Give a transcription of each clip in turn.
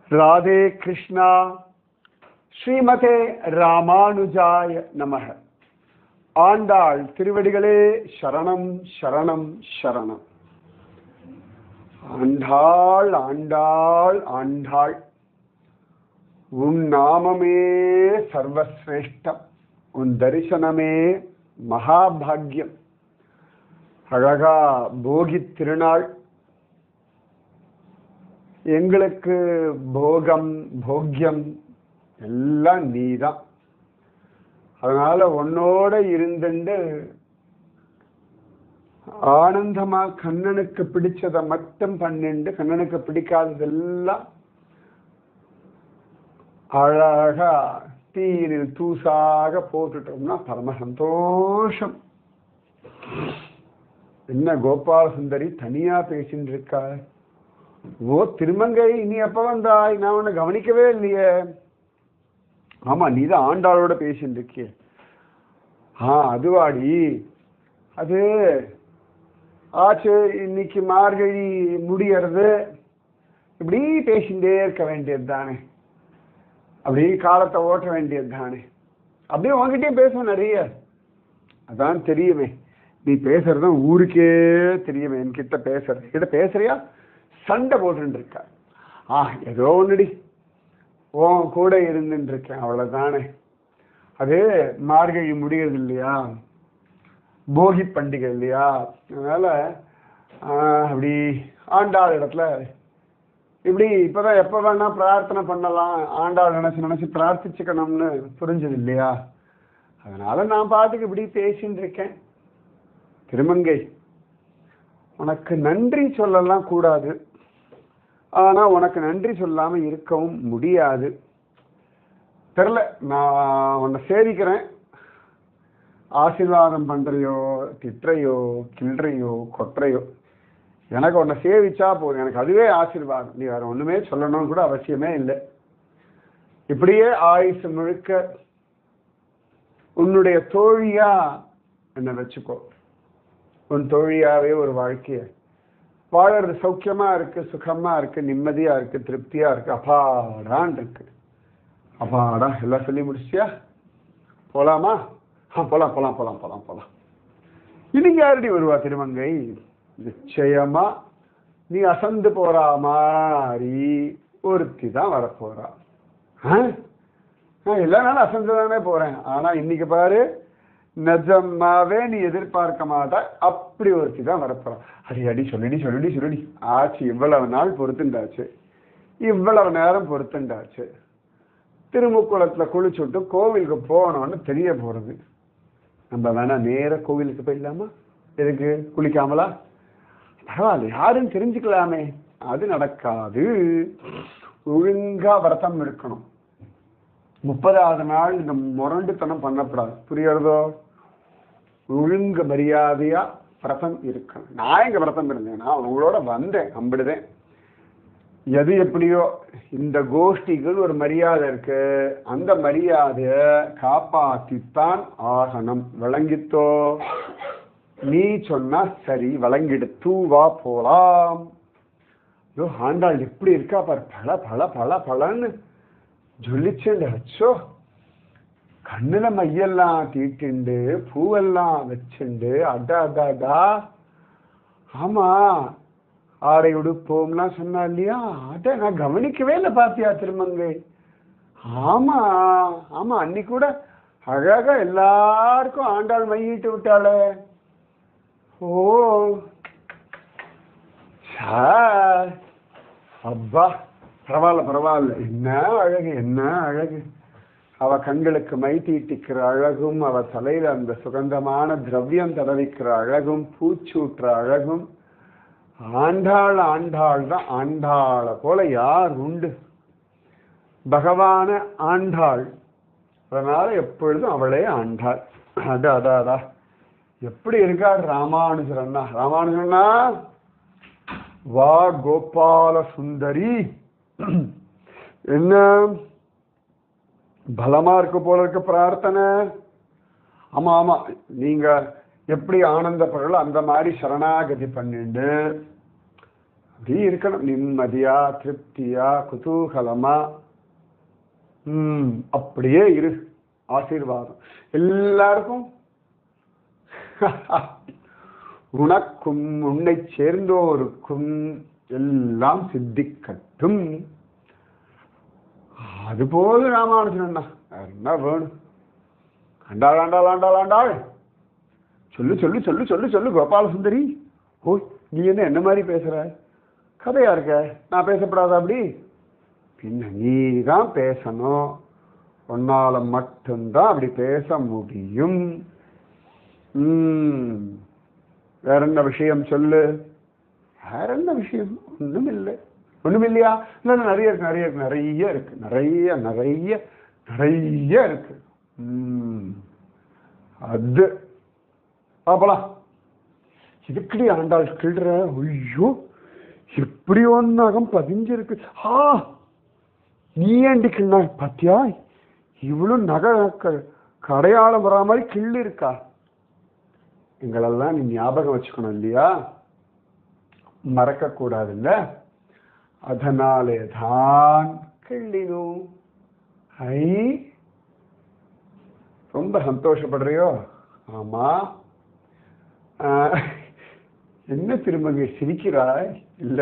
ராதே கிருஷ்ணா ஸ்ரீமதே ராமானுஜாய நமக ஆண்டாள் திருவடிகளே சரணம் சரணம் சரணம் ஆண்டாள் ஆண்டாள் ஆண்டாள் உன் நாமமே சர்வசிரேஷ்டம் உன் தரிசனமே மகாபாகியம் அழகா போகி திருநாள் எங்களுக்கு போகம் போக்கியம் எல்லாம் நீதான் அதனால உன்னோட இருந்துண்டு ஆனந்தமா கண்ணனுக்கு பிடிச்சதை மட்டும் பண்ணிண்டு கண்ணனுக்கு பிடிக்காததெல்லாம் அழகா தீயினில் தூசாக போட்டுட்டோம்னா பரம சந்தோஷம் என்ன கோபால சுந்தரி தனியா பேசிட்டு இருக்கா ஓ திருமங்கை நீ எப்ப வந்தாய் நான் உன்னை கவனிக்கவே இல்லையே ஆமா நீ தான் ஆண்டாளோட பேசிட்டு இருக்கிய ஆ அதுவாடி அது ஆச்சு இன்னைக்கு மார்கழி முடியறது இப்படி பேசிட்டே இருக்க வேண்டியது தானே அப்படி காலத்தை ஓட்ட வேண்டியது தானே அப்படியே உங்ககிட்டயும் பேசுவேன் நிறைய அதான் தெரியுமே நீ பேசுறது ஊருக்கே தெரியுமே என்கிட்ட பேசுறது கிட்ட பேசுறியா சண்டை போட்டுட்டு இருக்க ஆ ஏதோ ஒன்றுடி உன் கூட இருந்துட்டு இருக்கேன் அவ்வளவுதானே அது மார்கழி முடிகிறது இல்லையா போகி பண்டிகை இல்லையா அதனால ஆஹ், அப்படி ஆண்டாள் இடத்துல இப்படி இப்பதான் எப்ப வேணா பிரார்த்தனை பண்ணலாம் ஆண்டாள் நினைச்சு நினைச்சு பிரார்த்திச்சுக்கணும்னு புரிஞ்சது இல்லையா அதனால நான் பாட்டுக்கு இப்படி பேசிட்டு இருக்கேன் திருமங்கை உனக்கு நன்றி சொல்லலாம் கூடாது ஆனா உனக்கு நன்றி சொல்லாம இருக்கவும் முடியாது தெரில நான் உன்னை சேவிக்கிறேன் ஆசீர்வாதம் பண்றையோ திட்டுறையோ கிள்றையோ கொட்டுறையோ எனக்கு உன்னை சேவிச்சா போதும் எனக்கு அதுவே ஆசீர்வாதம் நீ வேற ஒண்ணுமே சொல்லணும்னு கூட அவசியமே இல்லை இப்படியே ஆயுசு முழுக்க உன்னுடைய தோழியா என்னை வச்சுக்கோ உன் தோழியாவே ஒரு வாழ்க்கைய வாழறது சௌக்கியமா இருக்கு சுகமா இருக்கு நிம்மதியா இருக்கு திருப்தியா இருக்கு அப்பாடான் இருக்கு அப்பாடா எல்லாம் சொல்லி முடிச்சியா போலாமா ஆ போலாம் போலாம் போலாம் போலாம் போலாம் இன்னைக்கு யாரடி வருவா திருமங்கை நிச்சயமா நீ அசந்து போறா மாதிரி ஒருத்தி தான் வரப்போறா ஆ? நான் எல்லா நாளும் அசந்து தானே போறேன் ஆனா இன்னைக்கு பாரு நிஜமாவே நீ எதிர்பார்க்க மாட்ட அப்படி ஒருத்தி தான் வரப்போறா அடி அடி சொல்லிடி சொல்லிடி சொல்லிடி ஆச்சு இவ்வளவு நாள் பொறுத்துண்டாச்சு இவ்வளவு நேரம் பொறுத்துண்டாச்சு திருமுக்குளத்துல குளிச்சுட்டு கோவிலுக்கு போகணும்னு தெரிய போறது நம்ம வேணா நேர கோவிலுக்கு போயிடலாமா எதுக்கு குளிக்காமலா பரவாயில்ல யாருன்னு தெரிஞ்சுக்கலாமே அது நடக்காது ஒழுங்கா விரதம் இருக்கணும் முப்பதாவது நாள் இந்த முரண்டுத்தனம் பண்ணக்கூடாது புரியுறதோ ஒழுங்கு மரியாதையா விரதம் இருக்கணும் நான் எங்க விரதம் இருந்தேன் நான் உங்களோட வந்தேன் அம்பிடுதேன் எது எப்படியோ இந்த கோஷ்டிகள் ஒரு மரியாதை இருக்கு அந்த மரியாதைய காப்பாத்தித்தான் ஆகணும் விளங்கித்தோ நீ சொன்னா சரி விளங்கிடுத்து வா போலாம் ஐயோ ஆண்டாள் எப்படி இருக்கா பாரு பல பல பல பலன்னு ஜொலிச்சுண்டு அச்சோ கண்ணுல மையெல்லாம் தீட்டிண்டு பூவெல்லாம் வச்சுண்டு அடா அடா அடா ஆமா ஆடை உடுப்போம்லாம் சொன்னா இல்லையா அட நான் கவனிக்கவே இல்லை பாத்தியா திருமங்கை ஆமா ஆமா அன்னைக்கு கூட அழகா எல்லாருக்கும் ஆண்டாள் மையிட்டு விட்டாளே ஓ சா அப்பா பரவாயில்ல பரவாயில்ல என்ன அழகு என்ன அழகு அவ கண்களுக்கு மை தீட்டிக்கிற அழகும் அவ தலையில அந்த சுகந்தமான திரவியம் தடவிக்கிற அழகும் பூச்சூட்டுற அழகும் ஆண்டாள் ஆண்டாள் தான் ஆண்டாளை போல யார் உண்டு பகவான ஆண்டாள் அதனால எப்பொழுதும் அவளே ஆண்டாள் அடா அடா அடா எப்படி இருக்கார் ராமானுஜரண்ணா ராமானுஜரண்ணா வா கோபால சுந்தரி என்ன பலமா இருக்கு போல இருக்கு பிரார்த்தனை ஆமா ஆமா நீங்க எப்படி ஆனந்தப்படுறோ அந்த மாதிரி சரணாகதி பண்ணிண்டு அப்படி இருக்கணும் நிம்மதியா திருப்தியா குதூகலமா ம் அப்படியே இரு ஆசீர்வாதம் எல்லாருக்கும் உனக்கும் உன்னை சேர்ந்தோருக்கும் எல்லாம் சித்திக்கட்டும் அது போதும் ராமானுஜன் அண்ணா வேற என்ன வேணும் ஆண்டாள் ஆண்டாள் ஆண்டாள் ஆண்டாள் சொல்லு சொல்லு சொல்லு சொல்லு சொல்லு கோபால சுந்தரி ஓ நீ என்ன என்ன மாதிரி பேசுற கதையா இருக்க நான் பேசப்படாத அப்படி பின்ன நீ தான் பேசணும் உன்னால மட்டும்தான் அப்படி பேச முடியும் ம் வேற என்ன விஷயம் சொல்லு வேற என்ன விஷயம் ஒண்ணும் இல்லை ஒண்ணும் இல்லையா இல்ல இல்ல, நிறைய இருக்கு நிறைய இருக்கு நிறைய இருக்கு நிறைய நிறைய நிறைய இருக்கு ம் அது பாப்பலாம் இதுக்கடி ஆண்டாள் கிள்ற ஐயோ எப்படி ஒன்னாகம் பதிஞ்சிருக்கு ஆ நீ ஏண்டி கிண்ணா பாத்தியா இவ்வளவு நகை க- கடையாளம் வரா மாதிரி கிள்ளு இருக்கா எங்களெல்லாம் நீ ஞாபகம் வச்சுக்கணும் இல்லையா மறக்க கூடாதுல்ல அதனாலே தான் கிள்ளினோம் ஐ ரொம்ப சந்தோஷப்படுறியோ ஆமா ஆஹ், என்ன திருமதி சிரிக்கிறாய் இல்ல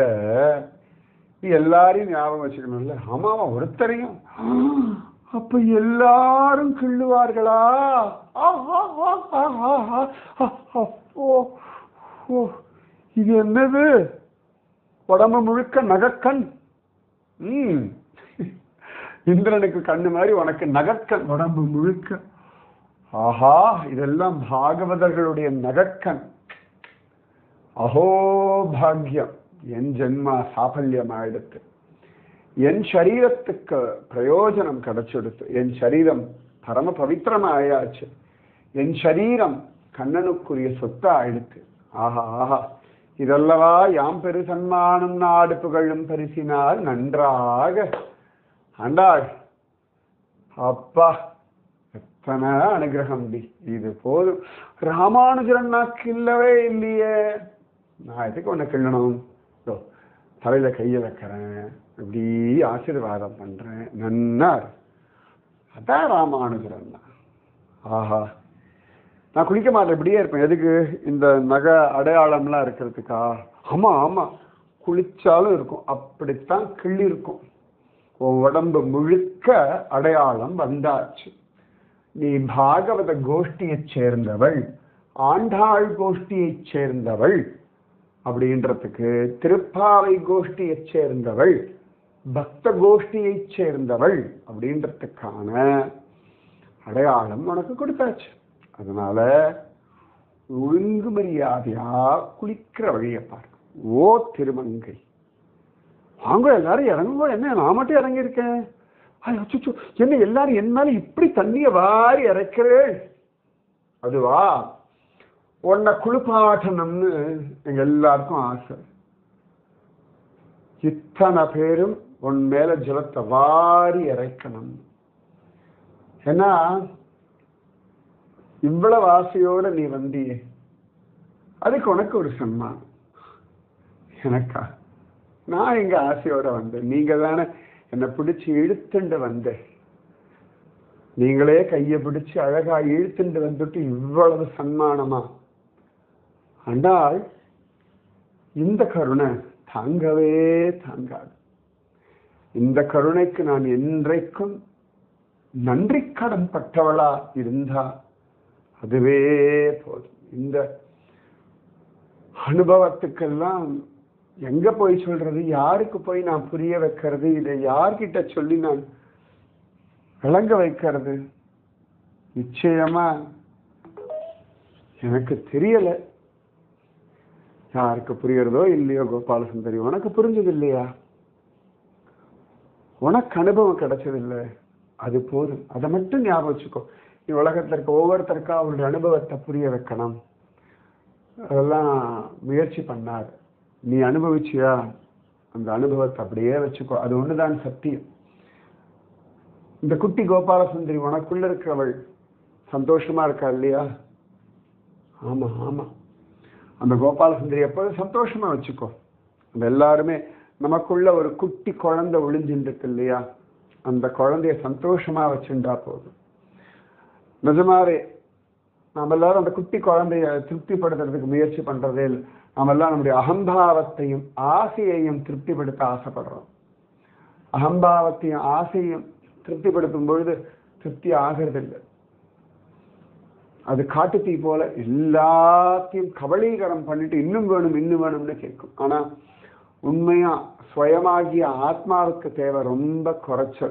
நீ எல்லாரையும் ஞாபகம் வச்சுக்கணும்ல ஆமாவா ஒருத்தரையும் அப்ப எல்லாரும் கிள்ளுவார்களா ஆ, ஆ, ஆ, ஆ, ஆ, ஆ, ஆ, ஆ, ஓ ஓ இது என்னது உடம்பு முழுக்க நகக்கண் ம் இந்திரனுக்கு கண்ணு மாதிரி உனக்கு நகக்கண் உடம்பு முழுக்க ஆஹா இதெல்லாம் பாகவதர்களுடைய நகக்கண் அஹோ பாக்யம் என் ஜென்மா சாஃபல்யம் ஆயிடுத்து என் சரீரத்துக்கு பிரயோஜனம் கிடைச்சிடுத்து என் சரீரம் பரம பவித்திரம் ஆயாச்சு என் சரீரம் கண்ணனுக்குரிய சொத்து ஆயிடுத்து ஆஹா ஆஹா இதல்லவா யாம் பெரு சன்மானம் நாடு புகழும் பரிசினால் நன்றாக ஆண்டாள் அப்பா எத்தனை அனுகிரகம் டி இது போதும் ராமானுஜரன் நான் கிள்ளவே இல்லையே நான் எதுக்கு உன்னை கிள்ளணும் இதோ, தலையில கையை வைக்கிறேன் இப்படி ஆசீர்வாதம் பண்றேன் நன்னா இரு. அதான் ராமானுஜரன் தான். ஆஹா நான் குளிக்க மாட்டேன் இப்படியே இருப்பேன் எதுக்கு இந்த நகை அடையாளம்லாம் இருக்கிறதுக்கா ஆமா ஆமா குளிச்சாலும் இருக்கும் அப்படித்தான் கிள்ளி இருக்கும் உன் உடம்பு முழுக்க அடையாளம் வந்தாச்சு நீ பாகவத கோஷ்டியைச் சேர்ந்தவள் ஆண்டாள் கோஷ்டியைச் சேர்ந்தவள் அப்படின்றதுக்கு திருப்பாவை கோஷ்டியைச் சேர்ந்தவள் பக்த கோஷ்டியைச் சேர்ந்தவள் அப்படின்றதுக்கான அடையாளம் உனக்கு கொடுத்தாச்சு அதனால ஒழுங்கு மரியாதையா குளிக்கிற வழியை பாரு ஓ திருமங்கை வாங்க எல்லாரும் இறங்குங்க என்ன நான் மட்டும் இறங்கியிருக்கேன் ஐயோ, அச்சச்சோ, என்ன எல்லாரும் என் மேல இப்படி தண்ணிய வாரி இறைக்கிறேன் அதுவா உன்னை குளிப்பாட்டணும்னு எங்க எல்லாருக்கும் ஆசை இத்தனை பேரும் உன் மேல ஜலத்தை வாரி இறைக்கணும் ஏன்னா இவ்வளவு ஆசையோட நீ வந்தியே அதுக்கு உனக்கு ஒரு சன்மானம் எனக்கா நான் எங்க ஆசையோட வந்தேன் நீங்க தானே என்னை பிடிச்சு இழுத்துண்டு வந்தேன் நீங்களே கையை பிடிச்சு அழகா இழுத்துண்டு வந்துட்டு இவ்வளவு சன்மானமா ஆனால் இந்த கருணை தாங்கவே தாங்காது இந்த கருணைக்கு நான் என்றைக்கும் நன்றி கடன் பட்டவளா இருந்தா அதுவே போதும் இந்த அனுபவத்துக்கெல்லாம் எங்க போய் சொல்றது யாருக்கு போய் நான் புரிய வைக்கிறது இதை யார்கிட்ட சொல்லி நான் விளங்க வைக்கிறது நிச்சயமா எனக்கு தெரியல யாருக்கு புரியறதோ இல்லையோ கோபால சுந்தரி உனக்கு புரிஞ்சது இல்லையா உனக்கு அனுபவம் கிடைச்சது இல்லை அது போதும் அதை மட்டும் ஞாபகம் வச்சுக்கோ நீ உலகத்துல இருக்க ஒவ்வொருத்தருக்கா அவருடைய அனுபவத்தை புரிய வைக்கணும் அதெல்லாம் முயற்சி பண்ணார் நீ அனுபவிச்சியா அந்த அனுபவத்தை அப்படியே வச்சுக்கோ அது ஒண்ணுதான் சத்தியம் இந்த குட்டி கோபால சுந்தரி உனக்குள்ள இருக்கிறவள் சந்தோஷமா இருக்கா இல்லையா ஆமா ஆமா அந்த கோபால சுந்தரி எப்போதும் சந்தோஷமா வச்சுக்கோ நம்ம எல்லாருமே நமக்குள்ள ஒரு குட்டி குழந்தை ஒளிஞ்சுட்டு இருக்கு இல்லையா அந்த குழந்தைய சந்தோஷமா வச்சுண்டா போதும் நிஜமாவே நாம எல்லாரும் அந்த குட்டி குழந்தைய திருப்திப்படுத்துறதுக்கு முயற்சி பண்றதே இல்லை நாம எல்லாம் நம்முடைய அகம்பாவத்தையும் ஆசையையும் திருப்திப்படுத்த ஆசைப்படுறோம் அகம்பாவத்தையும் ஆசையும் திருப்திப்படுத்தும் பொழுது திருப்தி ஆகிறது இல்லை அது காட்டுத்தீ போல எல்லாத்தையும் கபலீகரம் பண்ணிட்டு இன்னும் வேணும் இன்னும் வேணும்னு கேட்கும் ஆனா உண்மையா சுயமாகிய ஆத்மாவுக்கு தேவை ரொம்ப குறைச்சல்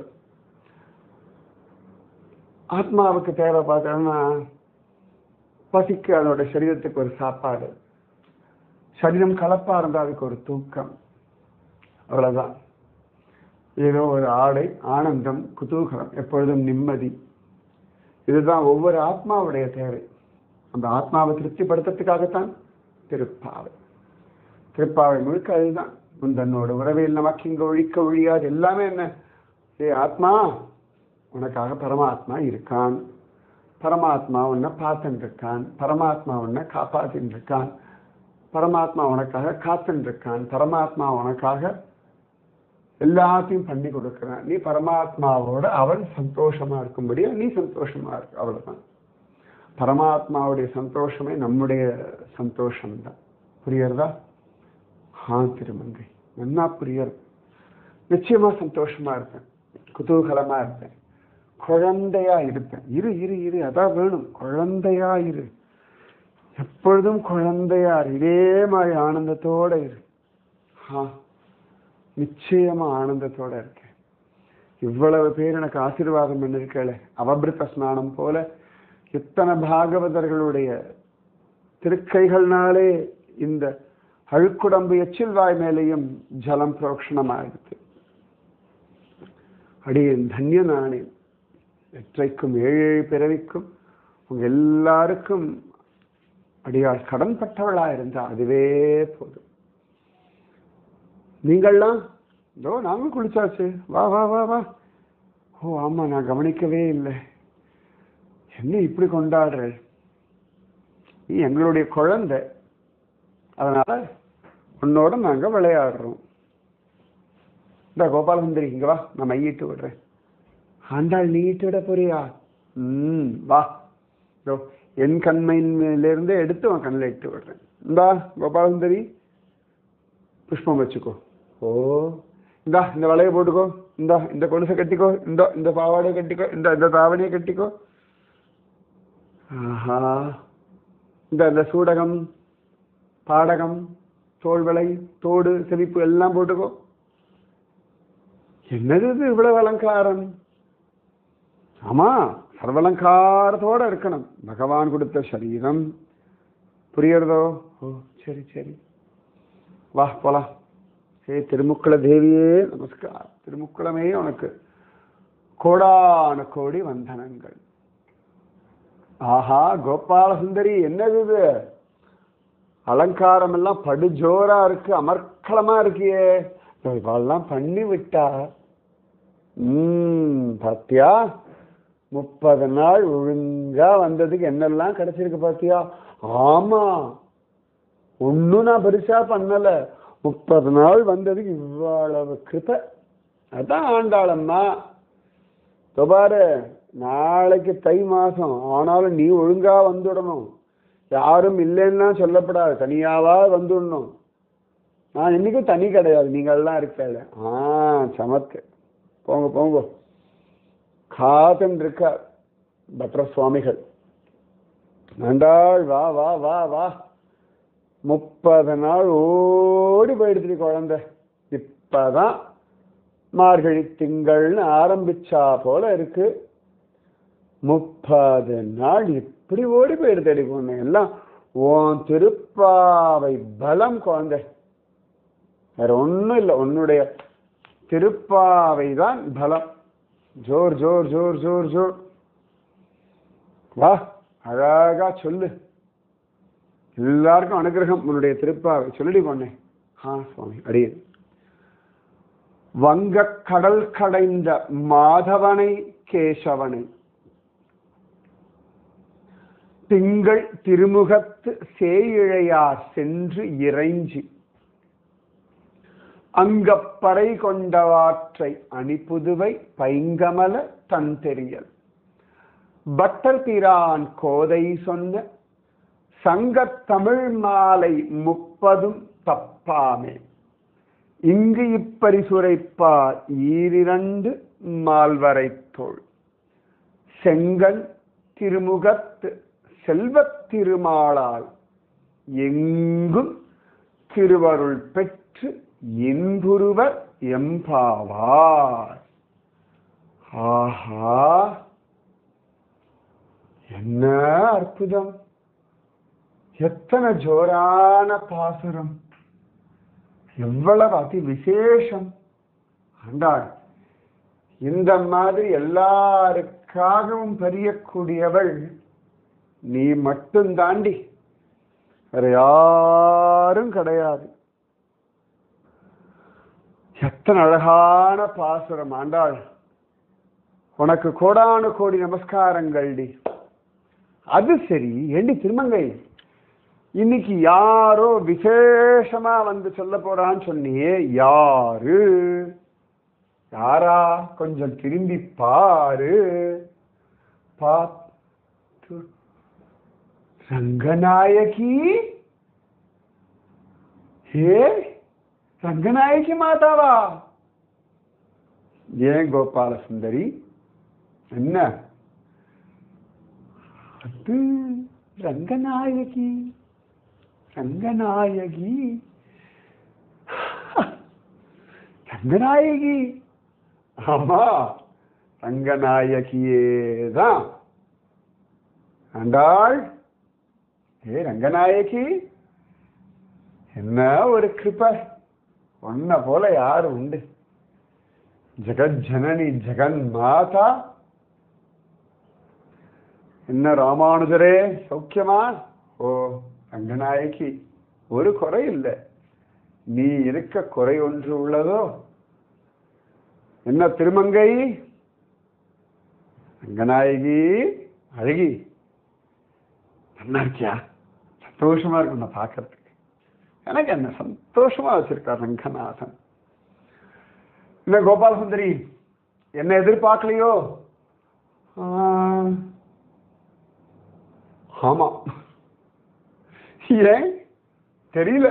ஆத்மாவுக்கு தேவை பார்த்தோம்னா பசிக்கு அதோட சரீரத்துக்கு ஒரு சாப்பாடு சரீரம் கலப்பா இருந்தா அதுக்கு ஒரு தூக்கம் அவ்வளவுதான் ஏதோ ஒரு ஆடை ஆனந்தம் குதூகலம் எப்பொழுதும் நிம்மதி இதுதான் ஒவ்வொரு ஆத்மாவுடைய தேவை அந்த ஆத்மாவை திருப்திப்படுத்துறதுக்காகத்தான் திருப்பாவை திருப்பாவை முழுக்க அதுதான் முந்தன்னோட உறவில் நமக்கு இங்க ஒழிக்க ஒழியாது எல்லாமே என்ன ஏ ஆத்மா உனக்காக பரமாத்மா இருக்கான் பரமாத்மா உன்னை பார்த்துட்டு இருக்கான் பரமாத்மா உன்னை காப்பாத்தின்னு இருக்கான் பரமாத்மா உனக்காக காத்துட்டு இருக்கான் பரமாத்மா உனக்காக எல்லாத்தையும் பண்ணி கொடுக்கிறான் நீ பரமாத்மாவோட அவன் சந்தோஷமா இருக்கும்படியா நீ சந்தோஷமா இருக்கு அவ்வளவுதான் பரமாத்மாவுடைய சந்தோஷமே நம்முடைய சந்தோஷம்தான் புரியறதா ஹா திருமங்கை நன்னா புரியறது நிச்சயமா சந்தோஷமா இருப்பேன் குதூகலமா இருப்பேன் குழந்தையா இருப்பேன் இரு இரு இரு அதான் வேணும் குழந்தையா இரு எப்பொழுதும் குழந்தையா இரு இதே மாதிரி ஆனந்தத்தோட இரு ஹா நிச்சயமா ஆனந்தத்தோட இருக்கேன் இவ்வளவு பேர் எனக்கு ஆசீர்வாதம் பண்ணிருக்கல அவபிருத்த ஸ்நானம் போல எத்தனை பாகவதர்களுடைய திருக்கைகள்னாலே இந்த அழுக்குடம்பு எச்சில் வாய் மேலேயும் ஜலம் புரோக்ஷணமாயிடுது அடியேன் தன்ய நானேன் எற்றைக்கும் ஏழு ஏழு பிறவிக்கும் உங்க எல்லாருக்கும் அடியாள் கடன்பட்டவளா இருந்தா அதுவே போதும் நீங்கள்லாம் இதோ நாங்களும் குளிச்சாச்சு வா வா வா வா ஓ ஆமா நான் கவனிக்கவே இல்லை என்ன இப்படி கொண்டாடுற நீ எங்களுடைய குழந்தை அதனால உன்னோட நாங்க விளையாடுறோம் இந்த கோபாலசுந்தரி இங்க வா நான் மையிட்டு விடுறேன் ஆண்டாள் நீ இட்டு விட போறியா ம் வா இதோ என் கண்மையிலிருந்து எடுத்து உன் கண்ணில் இட்டு விடுறேன் இந்தா கோபாலசுந்தரி புஷ்பம் வச்சுக்கோ ஓ இந்தா இந்த வளைய போட்டுக்கோ இந்தா இந்த கொலுசை கட்டிக்கோ இந்த இந்த பாவாடை கட்டிக்கோ இந்த இந்த தாவணியை கட்டிக்கோ ஆஹா இந்த இந்த சூடகம் பாடகம் தோள்வளை தோடு செழிப்பு எல்லாம் போட்டுக்கோ என்னது இது இவ்வளவு அலங்காரம் ஆமா சர்வலங்காரத்தோட இருக்கணும் பகவான் கொடுத்த சரீரம் புரியறதோ ஓ சரி சரி வா போலாம் ஹே திருமுக்குள தேவியே நமஸ்கார் திருமுக்குளமே உனக்கு கோடான கோடி வந்தனங்கள் ஆஹா கோபால சுந்தரி என்னது இது அலங்காரம் எல்லாம் படு ஜோரா இருக்கு அமர்க்களமா இருக்கியே இவெல்லாம் பண்ணி விட்டா உம் பாத்தியா முப்பது நாள் ஒழுங்கா வந்ததுக்கு என்னெல்லாம் கிடைச்சிருக்கு பாத்தியா ஆமா ஒன்னும் நான் பெருசா பண்ணல முப்பது நாள் வந்ததுக்கு இவ்வளவு கிருப அதான் ஆண்டாளம்மா இதோ பாரு நாளைக்கு தை மாசம் ஆனாலும் நீ ஒழுங்கா வந்துடணும் யாரும் இல்லைன்னா சொல்லப்படாது தனியாவா வந்துடணும் நான் இன்னைக்கும் தனி கிடையாது நீங்கள்லாம் இருக்கல ஆ சமத்து போங்க போங்க காத்துன்னு இருக்கார் பத்ர சுவாமிகள் நண்டாள் வா வா வா வா முப்பது நாள் ஓடி போயிடுச்சு குழந்தை இப்பதான் மார்கழி திங்கள்னு ஆரம்பிச்சா போல இருக்கு முப்பது நாள் இப்படி ஓடி போயிடுதடி பொண்ணு எல்லாம் உன் திருப்பாவை பலம் குழந்தை வேற ஒண்ணும் இல்லை உன்னுடைய திருப்பாவை தான் பலம் ஜோர் ஜோர் ஜோர் ஜோர் ஜோர் வா அழகா சொல்லு எல்லாருக்கும் அனுகிரகம் உன்னுடைய திருப்பாவை சொல்லிடி பொண்ணே ஆ சுவாமி அடியேன் வங்க கடல் கடைந்த மாதவனை கேசவனை திங்கள் திருமுகத்து சேயிழையார் சென்று இறைஞ்சி அங்கப்பறை கொண்டவாற்றை அணிபுதுவை பைங்கமல தன் தெரியல் பட்டர் பிரான் கோதை சொன்ன சங்கத் தமிழ் மாலை முப்பதும் தப்பாமே இங்கு இப்பரிசுரைப்பார் ஈரிரண்டு மால்வரை தோள் செங்கல் திருமுகத்து செல்வத் திருமாலால் எங்கும் திருவருள் பெற்று இன்புருவர் எம்பாவார் ஆஹா என்ன அற்புதம் எத்தனை ஜோரான பாசுரம் எவ்வளவு அதி விசேஷம் ஆண்டாள் இந்த மாதிரி எல்லாருக்காகவும் பரியக்கூடியவள் நீ மட்டும் தாண்டி வேற யாரும் கிடையாது எத்தனை அழகான பாசுரம் ஆண்டாள் உனக்கு கோடானு கோடி நமஸ்காரங்கள்டி அது சரி ஏண்டி திருமங்கை இன்னைக்கு யாரோ விசேஷமா வந்து சொல்ல போறான்னு சொன்னியே யாரு யாரா கொஞ்சம் திரும்பி பாரு பார்த்து ரங்கநாயகி ஹே ரங்கநாயகி மாதாவா ஏன் கோபால சுந்தரி என்ன அது ரங்கநாயகி ரங்கநாயகி ரங்கநாயகி ஆமா ரங்கநாயகியே தான் ஆண்டாள் ஏ ரங்கநாயகி என்ன ஒரு கிருபை உன்ன போல யாரு உண்டு ஜெகஜனனி ஜெகன் மாதா என்ன ராமானுஜரே சௌக்கியமா ஓ ரங்கநாயகி ஒரு குறை இல்லை நீ இருக்க குறை ஒன்று உள்ளதோ என்ன திருமங்கை ரங்கநாயகி அழகி நல்லா இருக்கியா சந்தோஷமா இருக்கும் நான் பார்க்கறதுக்கு எனக்கு என்ன சந்தோஷமா வச்சிருக்கார் ரங்கநாதன் என்ன கோபால சுந்தரி என்ன எதிர்பார்க்கலையோ ஆ, ஆமா ஏன் தெரியல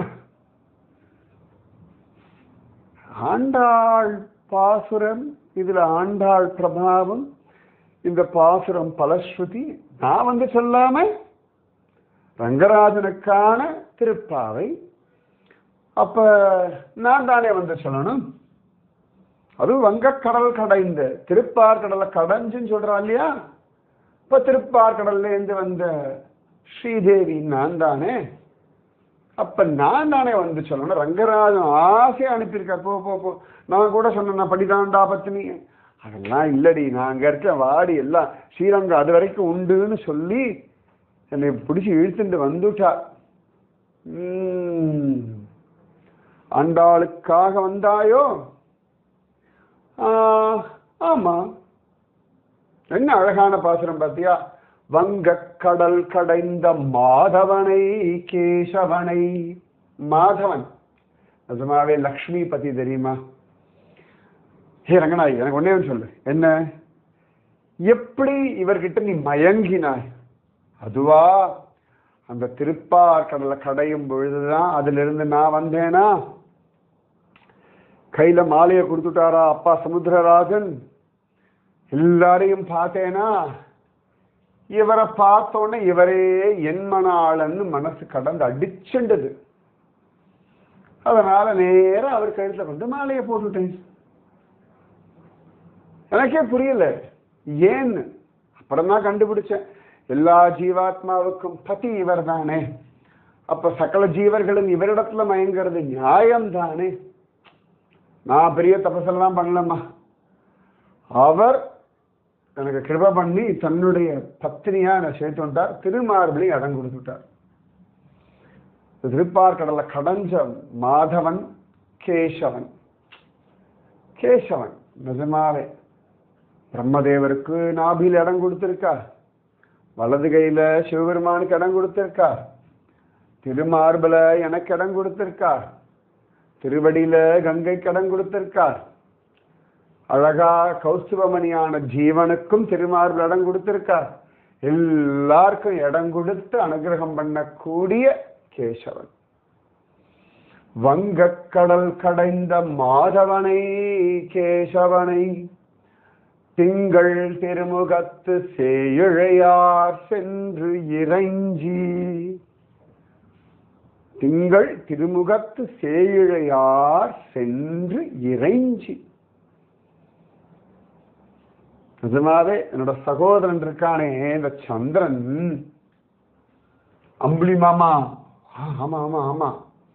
ஆண்டாள் பாசுரம் இதுல ஆண்டாள் பிரபாவம் இந்த பாசுரம் பலஸ்ருதி நான் வந்து சொல்லாம ரங்கராஜனுக்கான திருப்பாவை அப்ப நான் தானே வந்து சொல்லணும் அதுவும் வங்கக்கடல் கடைந்த திருப்பார் கடலை கடைஞ்சுன்னு சொல்றான் இல்லையா இப்ப திருப்பார் கடல்ல இருந்து வந்த ஸ்ரீதேவி நான் தானே அப்ப நான் தானே வந்து சொல்லணும் ரங்கராஜன் ஆசையா அனுப்பியிருக்கார் போ போ போ நான் கூட சொன்னேன் நான் படிதாண்டா பத்தினி அதெல்லாம் இல்லடி நான் அங்க இருக்க வாடி எல்லாம் ஸ்ரீரங்கம் அது வரைக்கும் உண்டுன்னு சொல்லி என்னை பிடிச்சி இழுத்துட்டு வந்துட்டார் உம். ஆண்டாளுக்காக வந்தாயோ ஆ, ஆமா என்ன அழகான பாசுரம் பார்த்தியா வங்கக் கடல் கடைந்த மாதவனை கேசவனை மாதவன் நிஜமாவே லக்ஷ்மி பத்தி தெரியுமா ஹே ரங்கநாயகி எனக்கு ஒன்னே ஒன்று சொல்லு என்ன எப்படி இவர்கிட்ட நீ மயங்கினாய் அதுவா அந்த திருப்பார் கடலை கடையும் பொழுதுதான் அதுல இருந்து நான் வந்தேனா கையில மாலையை கொடுத்துட்டாரா அப்பா சமுத்திரராஜன் எல்லாரையும் பார்த்தேனா இவரை பார்த்தோன்னே இவரே என் மணாளன்னு மனசு கடந்து அடிச்சுண்டது அதனால நேரா அவர் கழுத்துல கொண்டு மாலையை போட்டுட்டேன் எனக்கே புரியல ஏன்னு அப்புறம் தான் கண்டுபிடிச்சேன் எல்லா ஜீவாத்மாவுக்கும் பதி இவர் தானே அப்ப சகல ஜீவர்களும் இவரிடத்துல மயங்கிறது நியாயம் தானே நான் பெரிய தபசெல்லாம் பண்ணலம்மா அவர் எனக்கு கிருப பண்ணி தன்னுடைய பத்தினியா என்னை சேர்த்து வந்தார் திருமார்பலி இடம் கொடுத்துட்டார் திருப்பார்கடலை கடைஞ்ச மாதவன் கேசவன் கேசவன் நிஜமாவே பிரம்மதேவருக்கு நாபியில் இடம் கொடுத்திருக்கார் வலது கையில சிவபெருமானுக்கு இடம் கொடுத்திருக்கார் திருமார்பல எனக்கு இடம் கொடுத்திருக்கார் திருவடியில கங்கை கடன் கொடுத்திருக்கார் அழகா கௌஸ்துவமணியான ஜீவனுக்கும் திருமார்பில் இடம் கொடுத்திருக்கார் எல்லாருக்கும் இடம் கொடுத்து அனுகிரகம் பண்ணக்கூடிய கேசவன் வங்கக்கடல் கடைந்த மாதவனை கேசவனை திங்கள் திருமுகத்து சேயிழையார் சென்று இறைஞ்சி திங்கள் திருமுகத்து சேயிழையார் சென்று இறைஞ்சி நிஜமாவே என்னோட சகோதரன் இருக்கானே இந்த சந்திரன் அம்புலி மாமா ஆ, ஆமா ஆமா ஆமா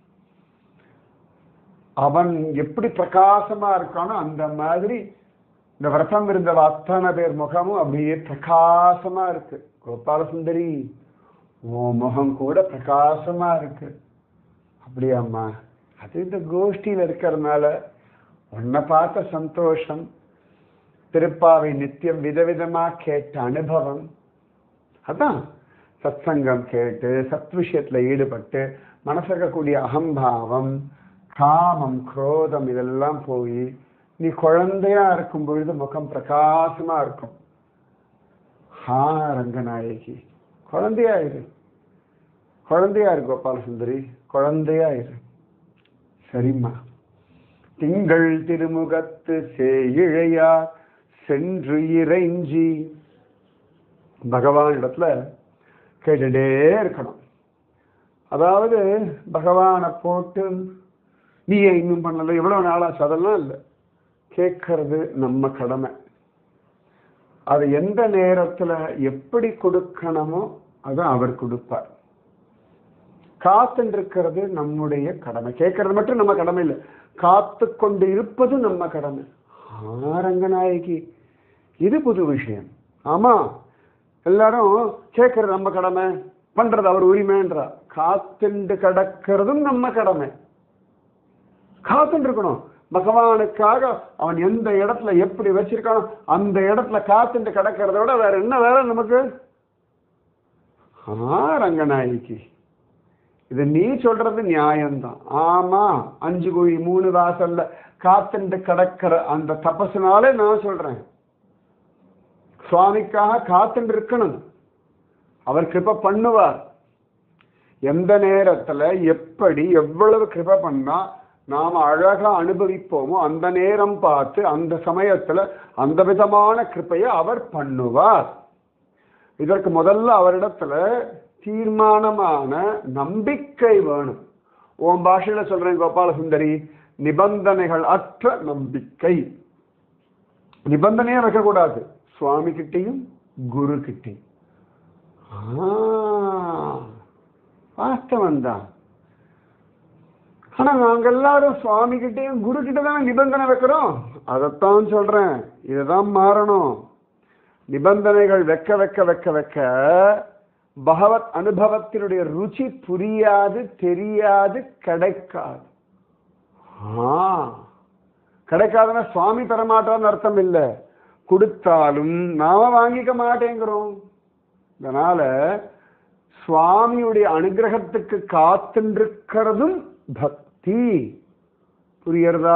அவன் எப்படி பிரகாசமா இருக்கானோ அந்த மாதிரி இந்த விரதம் இருந்த அத்தனை பேர் முகமும் அப்படியே பிரகாசமா இருக்கு கோபால சுந்தரி உன் முகம் கூட பிரகாசமா இருக்கு அப்படியாம்மா அது இந்த கோஷ்டியில இருக்கிறதுனால உன்னை பார்த்த சந்தோஷம் திருப்பாவை நித்தியம் விதவிதமா கேட்ட அனுபவம் அதான் சத்சங்கம் கேட்டு சத் விஷயத்துல ஈடுபட்டு மனசுக்கக்கூடிய அகம்பாவம் காமம் குரோதம் இதெல்லாம் போய் நீ குழந்தையா இருக்கும் பொழுது முகம் பிரகாசமா இருக்கும் ஹா ரங்கநாயகி குழந்தையா இரு குழந்தையா இரு கோபால சுந்தரி குழந்தையா இரு சரிம்மா திங்கள் திருமுகத்து சேயிழையார் சென்று இறைஞ்சி பகவான் இடத்துல கேட்டுட்டே இருக்கணும் அதாவது பகவானை போட்டு நீ ஏன் இன்னும் பண்ணல எவ்வளவு நாளாச்சு அதெல்லாம் இல்லை கேட்கறது நம்ம கடமை அது எந்த நேரத்துல எப்படி கொடுக்கணுமோ அதை அவர் கொடுப்பார் காத்துட்டு இருக்கிறது நம்முடைய கடமை கேட்கறது மட்டும் நம்ம கடமை இல்லை காத்து கொண்டு இருப்பது நம்ம கடமை ஆ, ரங்கநாயகி இது புது விஷயம் ஆமா எல்லாரும் கேட்கறது நம்ம கடமை பண்றது அவர் உரிமைன்றா காத்துண்டு கிடக்கிறதும் நம்ம கடமை காத்துட்டு இருக்கணும் பகவானுக்காக அவன் எந்த இடத்துல எப்படி வச்சிருக்கானோ அந்த இடத்துல காத்துட்டு கிடக்கிறத விட வேற என்ன வேலை நமக்கு ஆ ரங்கநாயகி இது நீ சொல்றது நியாயம்தான் ஆமா அஞ்சு குழி மூணு வாசல்ல காத்துண்டு கிடக்கிற அந்த தபசுனாலே நான் சொல்றேன் சுவாமிக்காக காத்துண்டு இருக்கணும் அவர் கிருப பண்ணுவார் எந்த நேரத்துல எப்படி எவ்வளவு கிருப பண்ணா நாம அழகா அனுபவிப்போமோ அந்த நேரம் பார்த்து அந்த சமயத்துல அந்த விதமான கிருப்பையை அவர் பண்ணுவார் இதற்கு முதல்ல அவரிடத்துல தீர்மானமான நம்பிக்கை வேணும் உன் பாஷையில சொல்றேன் கோபால சுந்தரி நிபந்தனைகள் அற்ற நம்பிக்கை நிபந்தனையே வைக்கக்கூடாது சுவாமி கிட்டையும் குரு கிட்டையும் வாஸ்தவம் தான் ஆனா நாங்க எல்லாரும் சுவாமி கிட்டையும் குரு கிட்ட தானே நிபந்தனை வைக்கிறோம் அதைத்தான் சொல்றேன் இதுதான் மாறணும் நிபந்தனைகள் வைக்க வைக்க வைக்க வைக்க பகவத் அனுபவத்தினுடைய ருச்சி புரியாது தெரியாது கிடைக்காது ஆ கிடைக்காதுன்னா சுவாமி தரமாட்டான்னு அர்த்தம் இல்லை கொடுத்தாலும் நாம வாங்கிக்க மாட்டேங்கிறோம் அதனால சுவாமியுடைய அனுகிரகத்துக்கு காத்துருக்கிறதும் பக்தி புரியறதா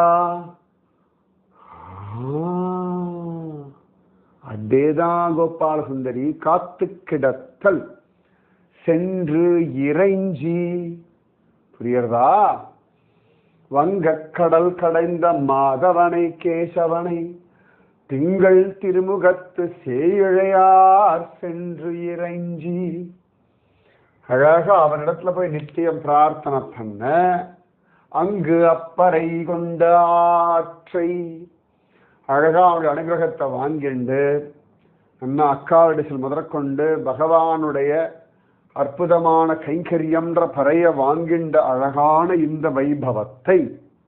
அதேதான் கோபால சுந்தரி காத்து கிடத்தல் சென்று இறைஞ்சி புரியறதா வங்கக்கடல் கடைந்த மாதவனை கேசவனை திங்கள் திருமுகத்து சேயிழையார் சென்று இறைஞ்சி அழகா அவனிடத்துல போய் நித்தியம் பிரார்த்தனை பண்ண அங்கு அப்பறை கொண்ட ஆற்றை அழகா அவனுடைய அனுகிரகத்தை வாங்கிண்டு அண்ணா அக்காவிடத்தில் முதற்கொண்டு பகவானுடைய அற்புதமான கைங்கரியம்ன்ற பறைய வாங்கின்ற அழகான இந்த வைபவத்தை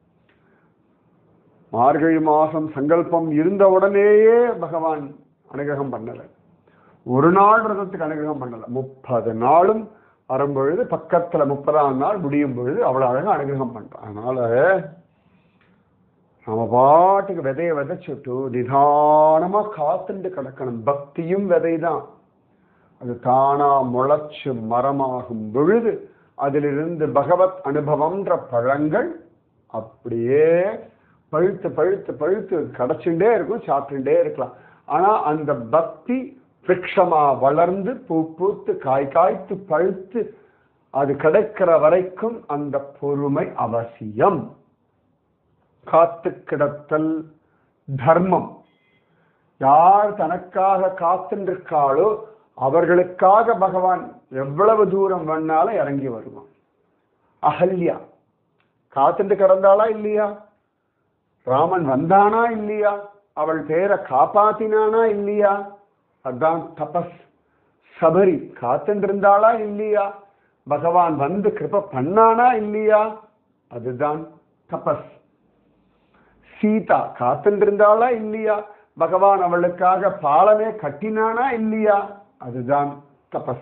மார்கழி மாசம் சங்கல்பம் இருந்த உடனேயே பகவான் அனுகிரகம் பண்ணல ஒரு நாள் ரதத்துக்கு அனுகிரகம் பண்ணல முப்பது நாளும் வரும்பொழுது பக்கத்துல முப்பதாம் நாள் முடியும் பொழுது அவ்வளவு அழகா அனுகிரகம் பண்றான் அதனால நம்ம பாட்டுக்கு விதைய விதைச்சுட்டு நிதானமா காத்துண்டு கிடக்கணும் பக்தியும் விதைதான் அது தானா முளைச்சு மரமாகும் பொழுது அதிலிருந்து பகவத் அனுபவம்ன்ற பழங்கள் அப்படியே பழுத்து பழுத்து பழுத்து கிடைச்சுட்டே இருக்கும் சாப்பிட்டுட்டே இருக்கலாம் ஆனா அந்த பக்தி விருட்சமா வளர்ந்து பூ பூத்து காய் காய்த்து பழுத்து அது கிடைக்கிற வரைக்கும் அந்த பொறுமை அவசியம் காத்து கிடத்தல் தர்மம் யார் தனக்காக காத்துருக்காளோ அவர்களுக்காக பகவான் எவ்வளவு தூரம் வேணாலும் இறங்கி வருவான் அகல்யா காத்துட்டு கிடந்தாளா இல்லையா ராமன் வந்தானா இல்லையா அவள் பேரை காப்பாத்தினானா இல்லையா அதான் தபஸ் சபரி காத்துட்டு இருந்தாளா இல்லையா பகவான் வந்து கிருப பண்ணானா இல்லையா அதுதான் தபஸ் சீதா காத்துட்டு இருந்தாளா இல்லையா பகவான் அவளுக்காக பாலமே கட்டினானா இல்லையா அதுதான் தபஸ்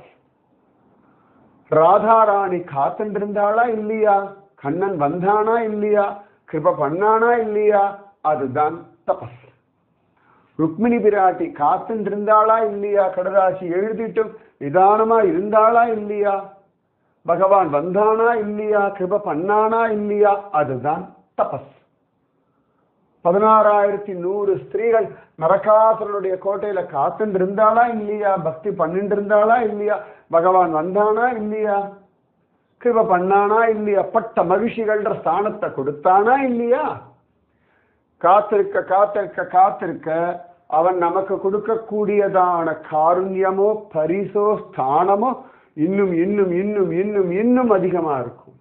ராதாராணி காத்துட்டு இருந்தாளா இல்லையா கண்ணன் வந்தானா இல்லையா கிருப பண்ணானா இல்லையா அதுதான் தபஸ் ருக்மிணி பிராட்டி காத்துட்டு இருந்தாளா இல்லையா கடராசி எழுதிட்டும் நிதானமா இருந்தாளா இல்லையா பகவான் வந்தானா இல்லையா கிருப பண்ணானா இல்லையா அதுதான் தபஸ் பதினாறாயிரத்தி நூறு ஸ்திரீகள் நரகாசுரனுடைய கோட்டையில காத்துட்டு இருந்தாளா இல்லையா பக்தி பண்ணிட்டு இருந்தாளா இல்லையா பகவான் வந்தானா இல்லையா கிருப பண்ணானா இல்லையா பட்ட மகிழ்ச்சிகள்ன்ற ஸ்தானத்தை கொடுத்தானா இல்லையா காத்திருக்க காத்திருக்க காத்திருக்க அவன் நமக்கு கொடுக்கக்கூடியதான காருண்யமோ பரிசோ ஸ்தானமோ இன்னும் இன்னும் இன்னும் இன்னும் இன்னும் அதிகமா இருக்கும்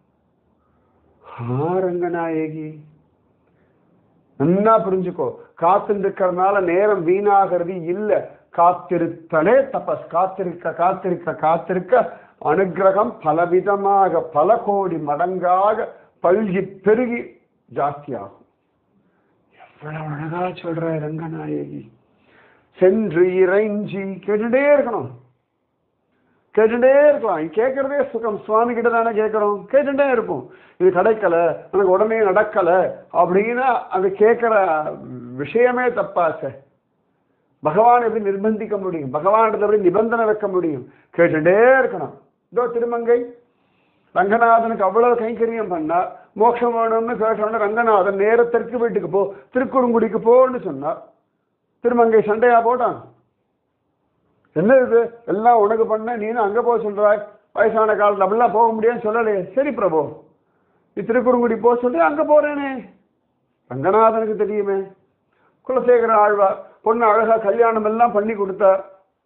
ஆ ரங்கநாயகி நல்லா புரிஞ்சுக்கோ காத்திருக்கிறதுனால நேரம் வீணாகிறது இல்ல காத்திருத்தலே தபஸ் காத்திருக்க காத்திருக்க காத்திருக்க அனுகிரகம் பலவிதமாக பல கோடி மடங்காக பல்கி பெருகி ஜாஸ்தியாகும் எவ்வளவு அழகா சொல்ற ரங்கநாயகி சென்று இறைஞ்சி கேட்டுட்டே இருக்கணும் கேட்டுட்டே இருக்கலாம் கேட்கறதே சுகம் சுவாமி கிட்ட தானே கேட்கறோம் கேட்டுட்டே இருப்போம் இது கிடைக்கல எனக்கு உடனே நடக்கல அப்படின்னா அது கேட்கிற விஷயமே தப்பாச பகவான் எப்படி நிர்பந்திக்க முடியும் பகவானிடத்துல எப்படி நிபந்தனை வைக்க முடியும் கேட்டுட்டே இருக்கணும் இதோ திருமங்கை ரங்கநாதனுக்கு அவ்வளவு கைங்கரியம் பண்ணார் மோட்சம் வேணும்னு கேட்டோன்னு ரங்கநாதன் நேர தெற்கு வீட்டுக்கு போ திருக்குறுங்குடிக்கு போன்னு சொன்னார் திருமங்கை சண்டையா போட்டான் என்ன இது எல்லாம் உனக்கு பண்ண நீனும் அங்க போக சொல்றாய் வயசான காலத்துல அப்படிலாம் போக முடியாதுன்னு சொல்லலையே சரி பிரபு நீ திருக்குறுங்குடி போக சொல்லி அங்க போறேனே ரங்கநாதனுக்கு தெரியுமே குலசேகர ஆழ்வார் பொண்ணு அழகா கல்யாணம் எல்லாம் பண்ணி கொடுத்தார்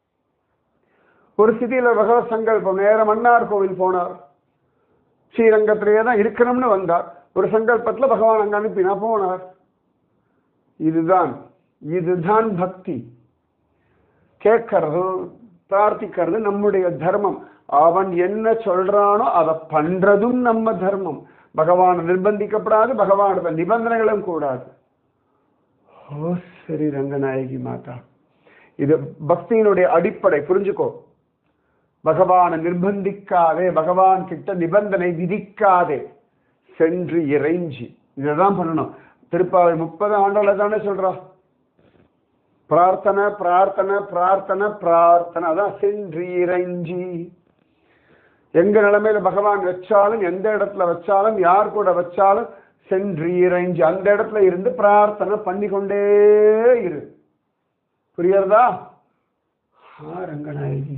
ஒரு ஸ்திதியில பகவத் சங்கல்பம் நேரம் மன்னார் கோவில் போனார் ஸ்ரீரங்கத்திலேயே தான் இருக்கணும்னு வந்தார் ஒரு சங்கல்பத்துல பகவான் அங்க அனுப்பினா போனார் இதுதான் இதுதான் பக்தி கேட்கறது பிரார்த்திக்கிறது நம்முடைய தர்மம் அவன் என்ன சொல்றானோ அதை பண்றதும் நம்ம தர்மம் பகவான் நிர்பந்திக்கப்படாது பகவானோட நிபந்தனைகளும் கூடாது ஓ சரி ரங்கநாயகி மாதா இது பக்தியினுடைய அடிப்படை புரிஞ்சுக்கோ பகவானை நிர்பந்திக்காதே பகவான் கிட்ட நிபந்தனை விதிக்காதே சென்று இறைஞ்சி இதைதான் பண்ணணும் திருப்பாவை முப்பது ஆண்டுல தானே சொல்றா பிரார்த்தனை பிரார்த்தனை பிரார்த்தனை பிரார்த்தனை அதான் சென்று இறைஞ்சி எங்க நிலைமையில பகவான் வச்சாலும் எந்த இடத்துல வச்சாலும் யார் கூட வச்சாலும் சென்று இறைஞ்சி அந்த இடத்துல இருந்து பிரார்த்தனை பண்ணி கொண்டே இரு புரியறதா ஆ ரங்கநாயகி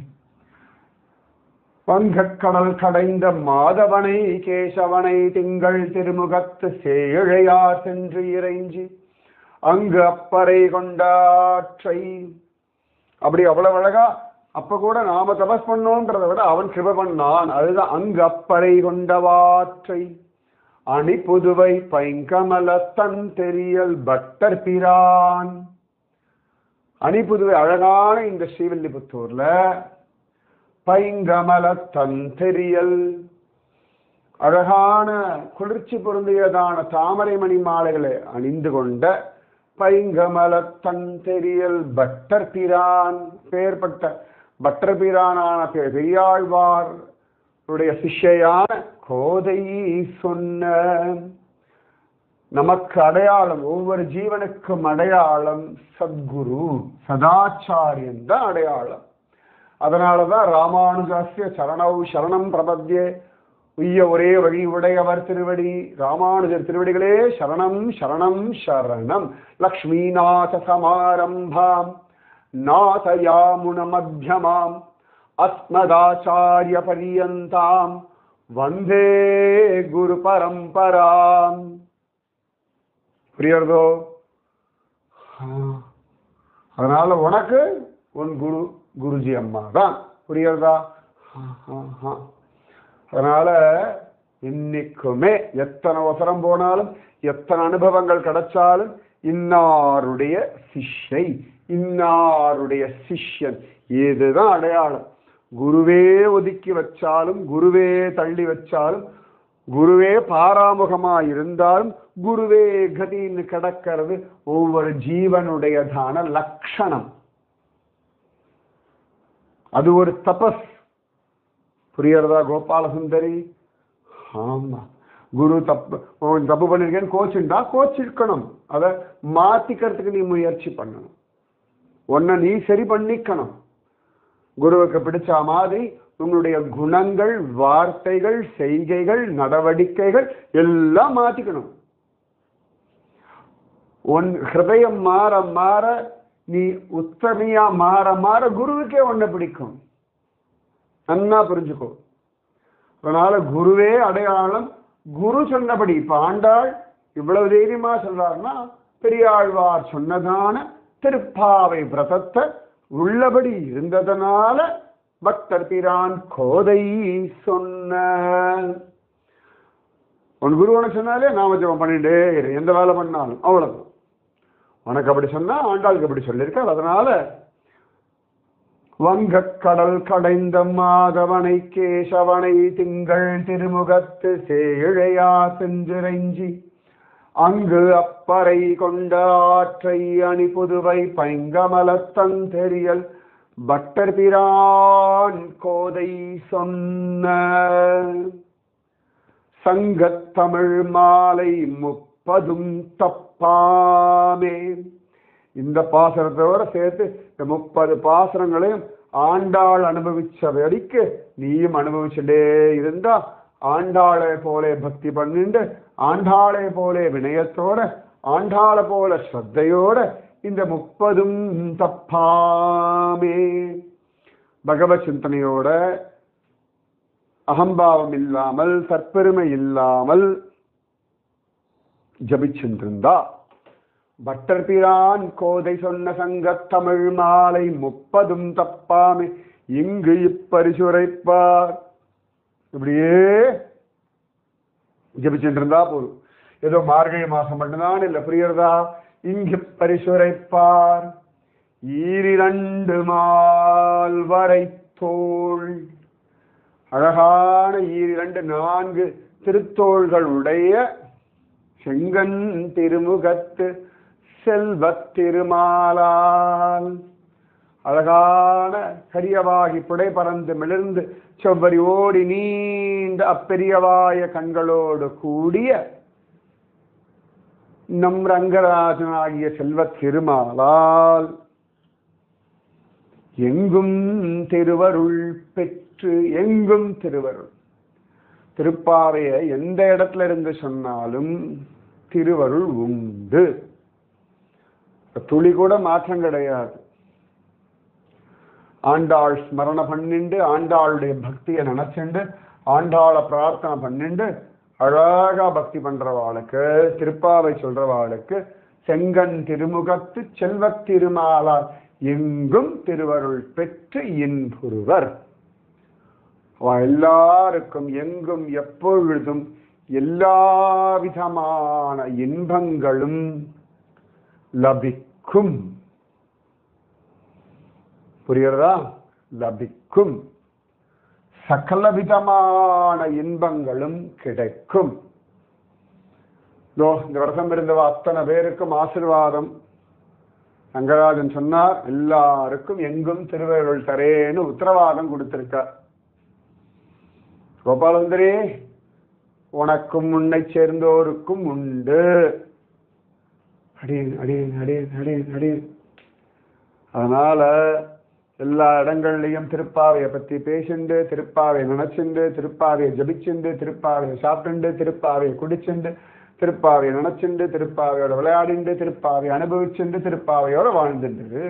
வங்கக்கடல் கடைந்த மாதவனை கேசவனை திங்கள் திருமுகத்து சேழையார் சென்று இறைஞ்சி அங்கு அப்பறை கொண்டாற்றை அப்படி அவ்வளவு அழகா அப்ப கூட நாம தபஸ் பண்ணோன்றதை விட அவன் கிருப பண்ணான் அதுதான் அங்கு அப்பறை கொண்டவாற்றை அணி புதுவை பைங்கமல தன் தெரியல் பட்டர் பிரான் அணி புதுவை அழகான இந்த ஸ்ரீவில்லிபுத்தூர்ல பைங்கமல தன் தெரியல் அழகான குளிர்ச்சி பொருந்தியதான தாமரை மணி மாலைகளை அணிந்து கொண்ட பைங்கமல தன் தெரியல் பட்டர் பிரான் பெயர்பட்ட பட்டர் பிரானான பெ- பெரியாழ்வார் உடைய சிஷ்யான கோதை சொன்ன நமக்கு அடையாளம் ஒவ்வொரு ஜீவனுக்கும் அடையாளம் சத்குரு சதாச்சாரியன் தான் அடையாளம் அதனாலதான் ராமானுஜாசிய சரணௌ சரணம் பிரபத்யே உய்ய ஒரே வழி உடையவர் திருவடி ராமானுஜர் திருவடிகளே சரணம் சரணம் சரணம் லக்ஷ்மீநாத சமாரம்பாம் நாதயாமுனமத்தியமாம் அஸ்மதாச்சாரிய பரியந்தாம் வந்தே குரு பரம்பராம் புரியுறதோ ஆ. அதனால உனக்கு உன் குரு குருஜி அம்மா தான் புரியுறதா ஆ, ஆ, ஆ. அதனால இன்னைக்குமே எத்தனை அவசரம் போனாலும் எத்தனை அனுபவங்கள் கிடைச்சாலும் இன்னாருடைய சிஷ்யை இன்னாருடைய சிஷ்யன் இதுதான் அடையாளம் குருவே ஒதுக்கி வச்சாலும் குருவே தள்ளி வச்சாலும் குருவே பாராமுகமா இருந்தாலும் குருவே கதின்னு கிடக்கிறது ஒவ்வொரு ஜீவனுடையதான லட்சணம் அது ஒரு தபஸ் புரியறதா கோபாலசுந்தரி ஆமா குரு தப்பு உன் தப்பு பண்ணிருக்கேன்னு கோச்சுண்டா கோச்சிருக்கணும் அதை மாத்திக்கிறதுக்கு நீ முயற்சி பண்ணணும் உன்னை நீ சரி பண்ணிக்கணும் குருவுக்கு பிடிச்ச மாதிரி உன்னுடைய குணங்கள் வார்த்தைகள் செய்கைகள் நடவடிக்கைகள் எல்லாம் மாத்திக்கணும் உன் ஹிருதயம் மாற மாற நீ உத்தமையா மாற மாற குருவுக்கே உன்னை பிடிக்கும் நன்னா புரிஞ்சுக்கோ அதனால குருவே அடையாளம் குரு சொன்னபடி இப்ப ஆண்டாள் இவ்வளவு தைரியமா சொல்றாருன்னா பெரியாழ்வார் சொன்னதான திருப்பாவை விரதத்தை உள்ளபடி இருந்ததனால பக்தர் பிரான் கோதை சொன்ன உன் குரு உனக்கு சொன்னாலே நாம ஜெபம் பண்ணிட்டே இரு எந்த வேலை பண்ணாலும் அவ்வளவுதான் உனக்கு அப்படி சொன்னா ஆண்டாளுக்கு அப்படி சொல்லியிருக்காள் அதனால வங்கக் கடல் கடைந்த மாதவனை கேசவனை திங்கள் திருமுகத்து சேழையா செஞ்சிறைஞ்சி அங்கு அப்பறை கொண்ட ஆற்றை அணி புதுவை பைங்கமலத்தந்தெரியல் பட்டர் பிரான் கோதை சொன்ன சங்கத்தமிழ் மாலை முப்பதும் தப்பாமே இந்த பாசனத்தோட சேர்த்து இந்த முப்பது பாசனங்களையும் ஆண்டாள் அனுபவிச்சபடிக்கு நீயும் அனுபவிச்சுட்டே இருந்தா ஆண்டாளை போலே பக்தி பண்ணிண்டு ஆண்டாளை போலே வினயத்தோட ஆண்டாளை போல ஸ்ரத்தையோட இந்த முப்பதும் தப்பாமே பகவத் சிந்தனையோட அகம்பாவம் இல்லாமல் தற்பெருமை இல்லாமல் ஜபிச்சுருந்தா பட்டர் பிரான் கோதை சொன்ன சங்கத் தமிழ் மாலை முப்பதும் தப்பாமே இங்கு இப்பரிசுரைப்பார் இப்படியே ஜபிச்சுட்டு இருந்தா போதும் ஏதோ மார்கழி மாசம் மட்டும்தான் இல்ல புரியுறதா இங்கு பரிசுரைப்பார் ஈரிரண்டு மால் வரை தோள் அழகான ஈரிரண்டு நான்கு திருத்தோள்கள் உடைய செங்கன் திருமுகத்து செல்வத் திருமாலால் அழகான கரியவாகி புடை பறந்து மிளிர்ந்து செவ்வரி ஓடி நீண்ட அப்பெரியவாய கண்களோடு கூடிய நம் ரங்கராஜனாகிய செல்வத் திருமாலால் எங்கும் திருவருள் பெற்று எங்கும் திருவருள் திருப்பாவைய எந்த இடத்துல இருந்து சொன்னாலும் திருவருள் உண்டு துளி கூட மாற்றம் கிடையாது ஆண்டாள் ஸ்மரண பண்ணிண்டு ஆண்டாளுடைய பக்தியை நினைச்சுண்டு ஆண்டாளை பிரார்த்தனை பண்ணிண்டு அழகா பக்தி பண்றவாளுக்கு திருப்பாவை சொல்றவாளுக்கு செங்கன் திருமுகத்து செல்வத் திருமாலால் எங்கும் திருவருள் பெற்று இன்புருவர் அவ எல்லாருக்கும் எங்கும் எப்பொழுதும் எல்லா விதமான இன்பங்களும் லபிக்கும் புரியுறதா லபிக்கும் சகல விதமான இன்பங்களும் கிடைக்கும் இதோ இந்த வருஷம் இருந்தவ அத்தனை பேருக்கும் ஆசிர்வாதம் ரங்கராஜன் சொன்னார் எல்லாருக்கும் எங்கும் திருவருள் தரேன்னு உத்தரவாதம் கொடுத்திருக்கார் கோபாலந்தரே உனக்கும் உன்னை சேர்ந்தோருக்கும் உண்டு அடியேன் அடியேன் அடியேன் அடியேன் அடியேன் அதனால எல்லா இடங்கள்லையும் திருப்பாவையை பத்தி பேசிண்டு திருப்பாவை நினைச்சுண்டு திருப்பாவையை ஜபிச்சுண்டு திருப்பாவையை சாப்பிட்டுண்டு திருப்பாவையை குடிச்சுண்டு திருப்பாவையை நினைச்சுண்டு திருப்பாவையோட விளையாடிண்டு திருப்பாவையை அனுபவிச்சுண்டு திருப்பாவையோட வாழ்ந்துட்டு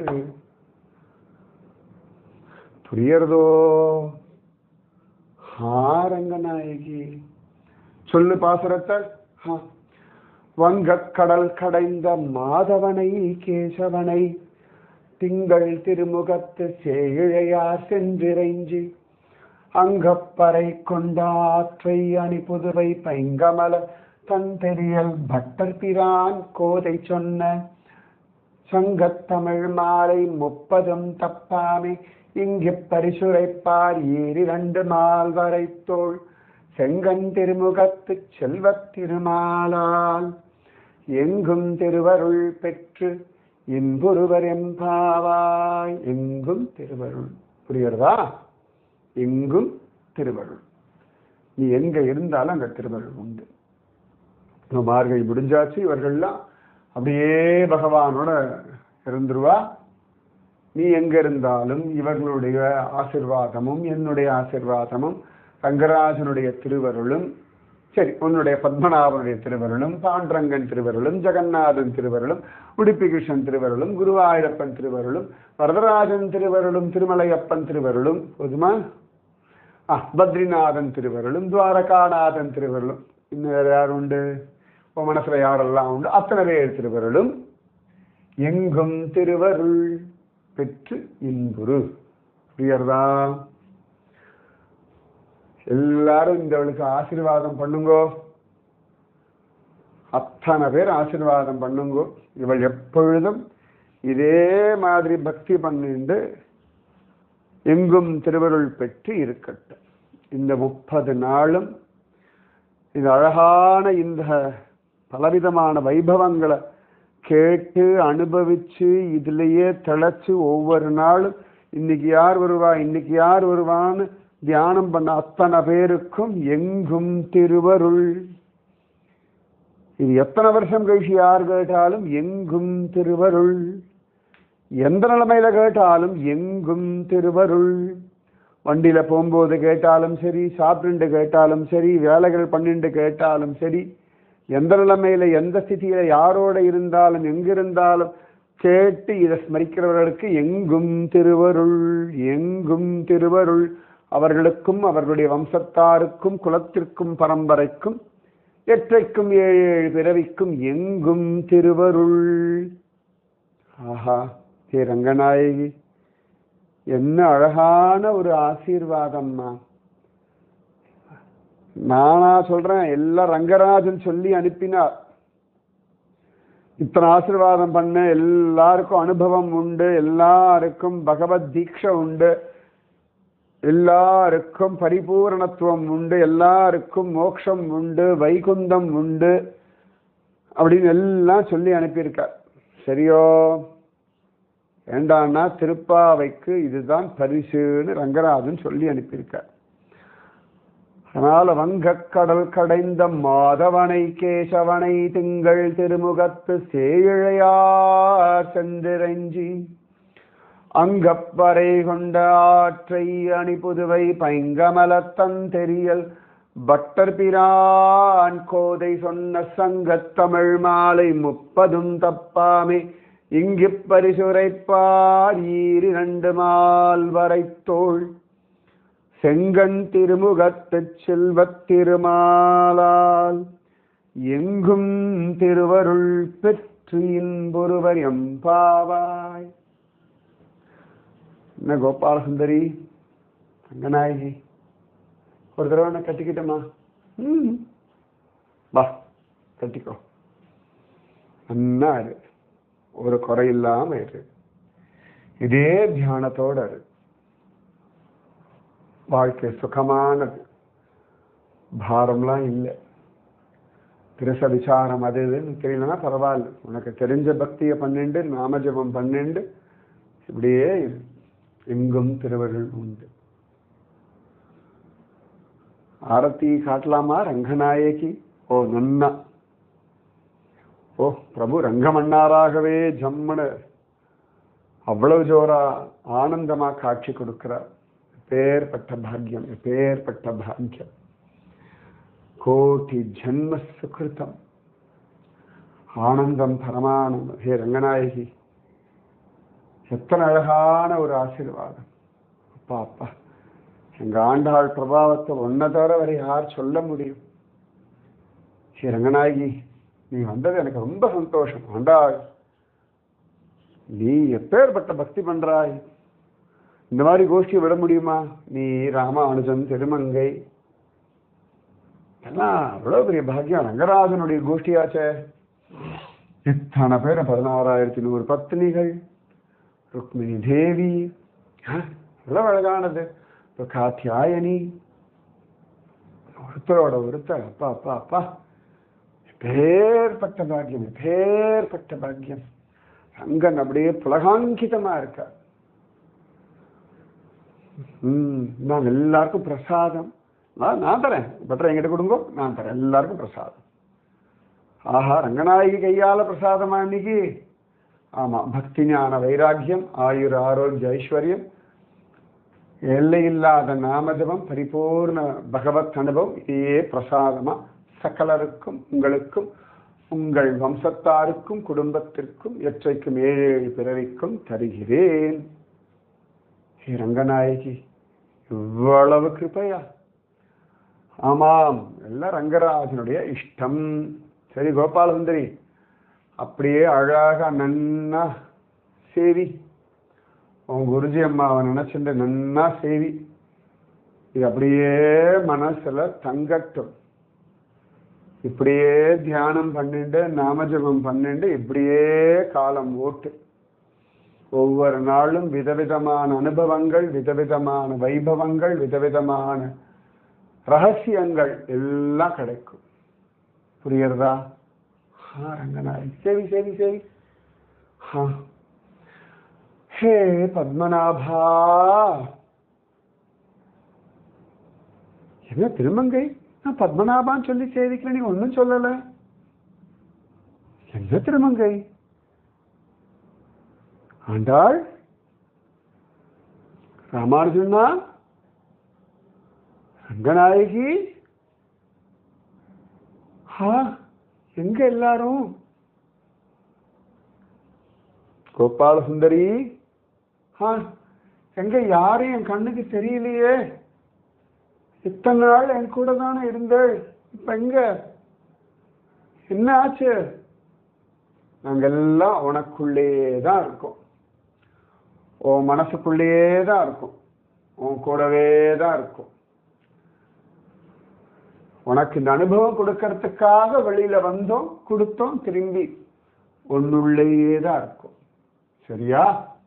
புரியறதோ ஹாரங்கநாயகி சொல்லு பாசுரத்தை ஹா. வங்கக் கடல் கடைந்த மாதவனை கேசவனை திங்கள் திருமுகத்து சேயிழையார் சென்றிறைஞ்சி அங்கப்பறை கொண்டாற்றை அணி புதுவை பைங்கமல தன் தெரியல் பட்டர் பிரான் கோதை சொன்ன சங்கத்தமிழ் மாலை முப்பதும் தப்பாமே இங்கு பரிசுரைப்பார் ஈரிரண்டு மால் வரைத்தோள் செங்கன் திருமுகத்து செல்வத் திருமாலால் எங்கும் திருவருள் பெற்று இன்புருவர் எம்பாவாய் எங்கும் திருவருள் புரியுறதா எங்கும் திருவருள் நீ எங்க இருந்தாலும் அங்க திருவருள் உண்டு இந்த மார்கழி முடிஞ்சாச்சு இவர்கள்லாம் அப்படியே பகவானோட இருந்துருவா நீ எங்க இருந்தாலும் இவர்களுடைய ஆசிர்வாதமும் என்னுடைய ஆசிர்வாதமும் ரங்கராஜனுடைய திருவருளும் சரி உன்னுடைய பத்மநாபனுடைய திருவருளும் பாண்டரங்கன் திருவருளும் ஜெகநாதன் திருவருளும் உடுப்பி கிருஷ்ணன் திருவருளும் குருவாயூரப்பன் திருவருளும் வரதராஜன் திருவருளும் திருமலையப்பன் திருவருளும் போதுமா ஆ பத்ரிநாதன் திருவருளும் துவாரகாநாதன் திருவருளும் இன்னும் வேற யார் உண்டு உன் மனசுல யாரெல்லாம் உண்டு அத்தனை பேர் திருவருளும் எங்கும் திருவருள் பெற்று இன்புரு புரியறதா எல்லாரும் இந்தவளுக்கு ஆசீர்வாதம் பண்ணுங்கோ அத்தனை பேர் ஆசீர்வாதம் பண்ணுங்கோ இவள் எப்பொழுதும் இதே மாதிரி பக்தி பண்ணிண்டு எங்கும் திருவருள் பெற்று இருக்கட்டும் இந்த முப்பது நாளும் இந்த அழகான இந்த பலவிதமான வைபவங்களை கேட்டு அனுபவிச்சு இதுலயே திளைச்சு ஒவ்வொரு நாளும் இன்னைக்கு யார் வருவா இன்னைக்கு யார் வருவான்னு தியானம் பண்ண அத்தனை பேருக்கும் எங்கும் திருவருள் இது எத்தனை வருஷம் கழிச்சு யார் கேட்டாலும் எங்கும் திருவருள் எந்த நிலைமையில கேட்டாலும் எங்கும் திருவருள் வண்டியில போகும்போது கேட்டாலும் சரி சாப்பிட்டு கேட்டாலும் சரி வேலைகள் பண்ணிட்டு கேட்டாலும் சரி எந்த நிலைமையில எந்த ஸ்திதியில யாரோட இருந்தாலும் எங்கிருந்தாலும் கேட்டு இதை ஸ்மரிக்கிறவர்களுக்கு எங்கும் திருவருள் எங்கும் திருவருள் அவர்களுக்கும் அவர்களுடைய வம்சத்தாருக்கும் குலத்திற்கும் பரம்பரைக்கும் எற்றைக்கும் ஏழு ஏழு பிறவிக்கும் எங்கும் திருவருள் ஆஹா ஹே ரங்கநாயகி என்ன அழகான ஒரு ஆசீர்வாதம்மா நானா சொல்றேன் எல்லாம் ரங்கராஜன் சொல்லி அனுப்பினார் இத்தனை ஆசீர்வாதம் பண்ண எல்லாருக்கும் அனுபவம் உண்டு எல்லாருக்கும் பகவத் தீட்சை உண்டு எல்லாருக்கும் பரிபூரணத்துவம் உண்டு எல்லாருக்கும் மோட்சம் உண்டு வைகுந்தம் உண்டு அப்படின்னு எல்லாம் சொல்லி அனுப்பியிருக்கார் சரியோ ஏண்டான்னா திருப்பாவைக்கு இதுதான் பரிசுன்னு ரங்கராஜன் சொல்லி அனுப்பியிருக்கார் அதனால வங்கக்கடல் கடைந்த மாதவனை கேசவனை திங்கள் திருமுகத்து சேயிழையார் சென்றிறைஞ்சி அங்கப்பறை கொண்ட ஆற்றை அணி புதுவை பைங்கமலத்தன் தெரியல் பட்டர் பிரான் கோதை சொன்ன சங்கத் தமிழ் மாலை முப்பதும் தப்பாமே இங்கு பரிசுரைப்பார் ஈரிரண்டு மால் வரைத்தோள் செங்கண் திருமுகத்துச் செல்வத் திருமாலால் எங்கும் திருவருள் பெற்று இன்பொருவர் எம்பாவாய் என்ன கோபாலசுந்தரி ரங்கநாயகி ஒரு தடவை என்ன கட்டிக்கிட்டமா ம் வா கட்டிக்கோ நன்னா இரு ஒரு குறையில்லாம இரு இதே தியானத்தோட இரு வாழ்க்கை சுகமானது பாரம்லாம் இல்லை திருச விசாரம் அது இதுன்னு தெரியலன்னா பரவாயில்ல உனக்கு தெரிஞ்ச பக்தியை பண்ணிண்டு நாமஜபம் பண்ணிண்டு இப்படியே இரு எங்கும் திருவருள் உண்டு ஆரத்தி காட்டலாமா ரங்கநாயகி ஓ நன்னா ஓ பிரபு ரங்கமன்னாராகவே ஜம்மனு அவ்வளவு ஜோரா ஆனந்தமா காட்சி கொடுக்கிறார் பேர்பட்ட பாக்கியம் பேர்பட்ட பாக்கியம் கோட்டி ஜன்ம சுகிருத்தம் ஆனந்தம் பரமானந்தம் ஹே ரங்கநாயகி எத்தனை அழகான ஒரு ஆசீர்வாதம் அப்பா அப்பா எங்க ஆண்டாள் பிரபாவத்தை ஒன்ன தவிர வரை யார் சொல்ல முடியும் ஹே ரங்கநாயகி நீ வந்தது எனக்கு ரொம்ப சந்தோஷம் ஆண்டாள் நீ எப்பேற்பட்ட பக்தி பண்றாய் இந்த மாதிரி கோஷ்டியை விட முடியுமா நீ ராமானுஜன் திருமங்கை எல்லாம் அவ்வளவு பெரிய பாக்கியம் ரங்கராஜனுடைய கோஷ்டியாச்சே இத்தனை பேர் பதினாறாயிரத்தி நூறு பத்னிகள் ருக்மிணி தேவி ஆ, எவ்வளவு அழகானது இப்போ காத்தியாயனி ஒருத்தரோட ஒருத்தர் அப்பா அப்பா அப்பா பேர்பட்ட பாக்கியம் பேர்பட்ட பாக்கியம் ரங்கன் அப்படியே புலகாங்கிதமா இருக்கார் ம் நான் எல்லாருக்கும் பிரசாதம் நான் நான் தரேன் பத்திரம் என்கிட்ட கொடுங்க நான் தரேன் எல்லாருக்கும் பிரசாதம் ஆஹா ரங்கநாயகி கையால பிரசாதமா இன்னைக்கு ஆமா பக்தி ஞான வைராக்கியம் ஆயுர் ஆரோக்கிய ஐஸ்வர்யம் எல்லையில்லாத நாமஜபம் பரிபூர்ண பகவத் அனுபவம் இதையே பிரசாதமா சகலருக்கும் உங்களுக்கும் உங்கள் வம்சத்தாருக்கும் குடும்பத்திற்கும் எற்றைக்கும் ஏழு ஏழு பிறவிக்கும் தருகிறேன் ஹே ரங்கநாயகி இவ்வளவு கிருபையா ஆமாம் எல்லாம் ரங்கராஜனுடைய இஷ்டம் சரி கோபாலசுந்தரி அப்படியே அழகா நன்னா சேவி உன் குருஜி அம்மாவை நினைச்சுட்டு நன்னா சேவி இது அப்படியே மனசுல தங்கட்டும் இப்படியே தியானம் பண்ணிட்டு நாமஜபம் பண்ணிட்டு இப்படியே காலம் ஓட்டு ஒவ்வொரு நாளும் விதவிதமான அனுபவங்கள் விதவிதமான வைபவங்கள் விதவிதமான ரகசியங்கள் எல்லாம் கிடைக்கும் புரியுறதா ஆ ரங்கநாயகி சரி சரி சரி ஆ ஹே பத்மநாபா என்ன திருமங்கை நான் பத்மநாபான்னு சொல்லி சேவிக்கல நீ ஒன்றும் சொல்லல என்ன திருமங்கை ஆண்டாள் ராமானுஜனா ரங்கநாயகி ஹா எங்க எல்லாரும் கோபால சுந்தரி ஹா எங்க யாரும் என் கண்ணுக்கு தெரியலையே இத்தனை நாள் என் கூட தானே இருந்தேள் இப்ப எங்க என்ன ஆச்சு நாங்க எல்லாம் உனக்குள்ளேயே தான் இருக்கோம் உன் மனசுக்குள்ளேயே தான் இருக்கும் உன் கூடவே தான் இருக்கும் உனக்கு இந்த அனுபவம் கொடுக்கறதுக்காக வெளியில வந்தோம் கொடுத்தோம் திரும்பி ஒன்னுள்ளேயே தான் இருக்கும் சரியா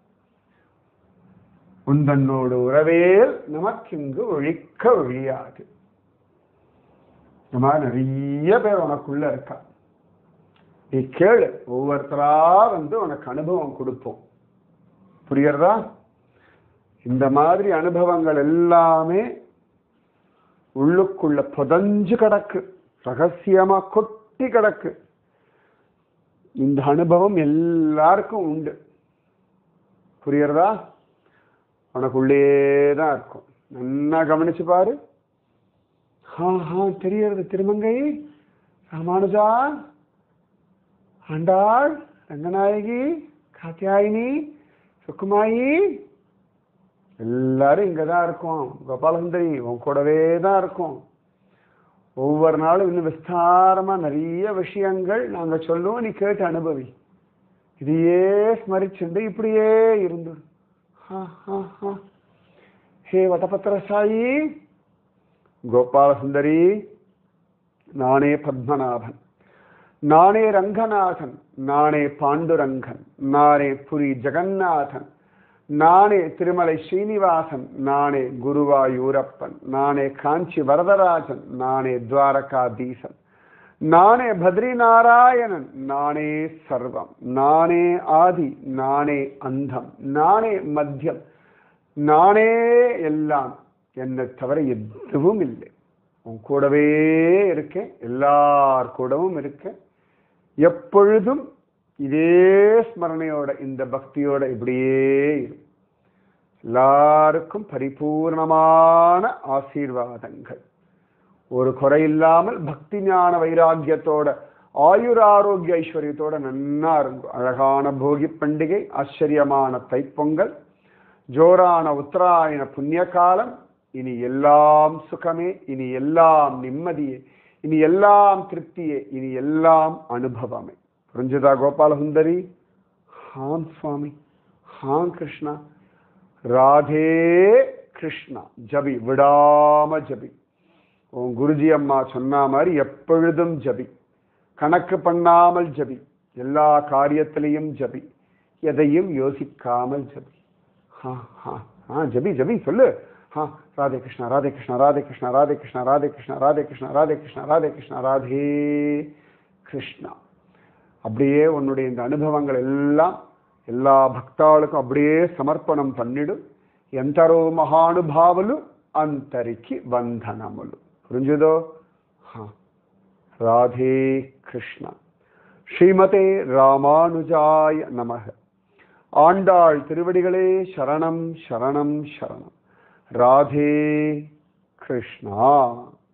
உந்தன்னோடு உறவேல் நமக்கு இங்கு ஒழிக்க ஒழியாது இந்த மாதிரி நிறைய பேர் உனக்குள்ள இருக்கா நீ கேளு ஒவ்வொருத்தரா வந்து உனக்கு அனுபவம் கொடுப்போம் புரியுறதா இந்த மாதிரி அனுபவங்கள் எல்லாமே உள்ளுக்குள்ள புதஞ்சு கிடக்கு ரகசியமா கொட்டி கிடக்கு இந்த அனுபவம் எல்லாருக்கும் உண்டு புரியுறதா உனக்குள்ளே தான் இருக்கும் நல்லா கவனிச்சு பாரு ஹா ஹா தெரியறது திருமங்கை ராமானுஜா ஆண்டாள் ரங்கநாயகி காத்தியாயினி சுக்குமாயி எல்லாரும் இங்க தான் இருக்கோம் கோபாலசுந்தரி உன் கூடவே தான் இருக்கோம் ஒவ்வொரு நாளும் இன்னும் விஸ்தாரமா நிறைய விஷயங்கள் நாங்க சொல்லுவோம் நீ கேட்டு அனுபவி இதையே ஸ்மரிச்சுண்டு இப்படியே இருந்து ஹா, ஹா, ஹா. ஹே வடபத்திர சாயி கோபாலசுந்தரி நானே பத்மநாபன் நானே ரங்கநாதன் நானே பாண்டுரங்கன் நானே புரி ஜெகநாதன் நானே திருமலை ஸ்ரீனிவாசன் நானே குருவாயூரப்பன் நானே காஞ்சி வரதராஜன் நானே துவாரகாதீசன் நானே பத்ரிநாராயணன் நானே சர்வம் நானே ஆதி நானே அந்தம் நானே மத்தியம் நானே எல்லாம் என்னை தவிர எதுவும் இல்லை உன் கூடவே இருக்கேன் எல்லார் கூடவும் இருக்கேன் எப்பொழுதும் இதே ஸ்மரணையோட இந்த பக்தியோட இப்படியே இரு. எல்லாருக்கும் பரிபூர்ணமான ஆசீர்வாதங்கள் ஒரு குறை இல்லாமல் பக்தி ஞான வைராக்கியத்தோட ஆயுர் ஆரோக்கிய ஐஸ்வர்யத்தோட நன்னா இருக்கும் அழகான போகி பண்டிகை ஆச்சரியமான தைப்பொங்கல் ஜோரான உத்தராயண புண்ணிய காலம் இனி எல்லாம் சுகமே இனி எல்லாம் நிம்மதியே இனி எல்லாம் திருப்தியே இனி எல்லாம் அனுபவமே புரிஞ்சுதா கோபாலசுந்தரி ஹாம் சுவாமி ஹாம் கிருஷ்ணா ராதே கிருஷ்ணா ஜபி விடாம ஜபி உன் குருஜி அம்மா சொன்ன மாதிரி எப்பொழுதும் ஜபி கணக்கு பண்ணாமல் ஜபி எல்லா காரியத்திலையும் ஜபி எதையும் யோசிக்காமல் ஜபி ஹா ஹா ஆ ஜபி ஜபி சொல்லு ஹா ராதே கிருஷ்ணா ராதே கிருஷ்ணா ராதே கிருஷ்ணா ராதே கிருஷ்ணா ராதே கிருஷ்ணா ராதே கிருஷ்ணா ராதே கிருஷ்ணா ராதே கிருஷ்ணா ராதே கிருஷ்ணா அப்படியே உன்னுடைய இந்த அனுபவங்கள் எல்லாம் எல்லா భక్తాளுக்கும் அப்படியே సమర్పణం పన్నిడు ఎంతరో మహానుభావులు అంతరికి వందనములు పురింజుదో రాధే కృష్ణ ஸ்ரீமதே ராமானுஜாய நமக ஆண்டாள் திருவடிகளே சரணம் சரணம் சரணம் ராதே கிருஷ்ணா